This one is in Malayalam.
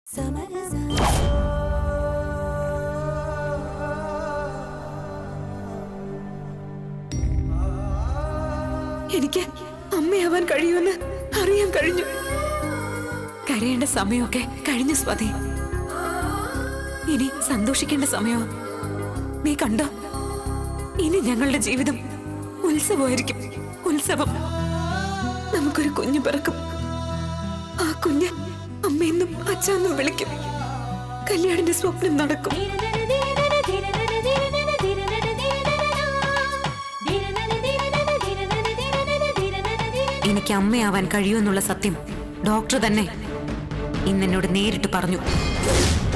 എനിക്ക് അമ്മയാവാൻ കഴിയുമെന്ന് അറിയാൻ കഴിഞ്ഞു കരയേണ്ട സമയമൊക്കെ കഴിഞ്ഞു സ്വാതി ഇനി സന്തോഷിക്കേണ്ട സമയോ നീ കണ്ടോ ഇനി ഞങ്ങളുടെ ജീവിതം ഉത്സവമായിരിക്കും ഉത്സവം നമുക്കൊരു കുഞ്ഞ് പിറക്കും ആ കുഞ്ഞ് അമ്മയെന്നും അച്ഛന്നും വിളിക്കും കല്യാണിന്റെ സ്വപ്നം നടക്കും എനിക്ക് അമ്മയാവാൻ കഴിയുമെന്നുള്ള സത്യം ഡോക്ടർ തന്നെ ഇന്നെന്നോട് നേരിട്ട് പറഞ്ഞു